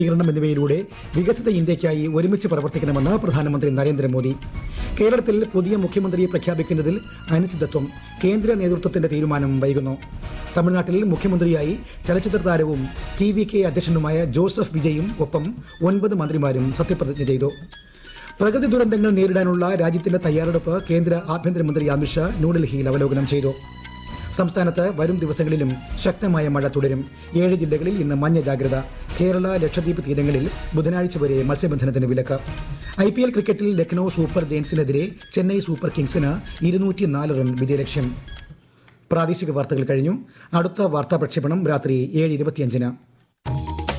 ശാക്തീകരണം എന്നിവയിലൂടെ വികസിത ഇന്ത്യയ്ക്കായി ഒരുമിച്ച് പ്രവർത്തിക്കണമെന്ന് പ്രധാനമന്ത്രി നരേന്ദ്രമോദി കേരളത്തിൽ പുതിയ മുഖ്യമന്ത്രിയെ പ്രഖ്യാപിക്കുന്നതിൽ അനിശ്ചിതത്വം കേന്ദ്ര നേതൃത്വത്തിന്റെ തീരുമാനം വൈകുന്നു തമിഴ്നാട്ടിൽ മുഖ്യമന്ത്രിയായി ചലച്ചിത്ര താരവും ടി വി കെ അധ്യക്ഷനുമായ ജോസഫ് വിജയും ഒപ്പം ഒൻപത് മന്ത്രിമാരും സത്യപ്രതിജ്ഞ ചെയ്തു പ്രകൃതി ദുരന്തങ്ങൾ നേരിടാനുള്ള രാജ്യത്തിന്റെ തയ്യാറെടുപ്പ് കേന്ദ്ര ആഭ്യന്തരമന്ത്രി അമിത്ഷാ ന്യൂഡൽഹിയിൽ അവലോകനം ചെയ്തു സംസ്ഥാനത്ത് വരും ദിവസങ്ങളിലും ശക്തമായ മഴ തുടരും ഏഴ് ജില്ലകളിൽ ഇന്ന് മഞ്ഞ ജാഗ്രത കേരള ലക്ഷദ്വീപ് തീരങ്ങളിൽ ബുധനാഴ്ച വരെ മത്സ്യബന്ധനത്തിന് വിലക്ക് ഐ പി എൽ ക്രിക്കറ്റിൽ ലക്നൌ സൂപ്പർ ജയൻസിനെതിരെ ചെന്നൈ സൂപ്പർ കിങ്സിന് ഇരുന്നൂറ്റിനാല് റൺ വിജയലക്ഷ്യം പ്രാദേശിക വാർത്തകൾ കഴിഞ്ഞു അടുത്ത വാർത്താ പ്രക്ഷേപണം രാത്രി ഏഴ് ഇരുപത്തിയഞ്ചിന്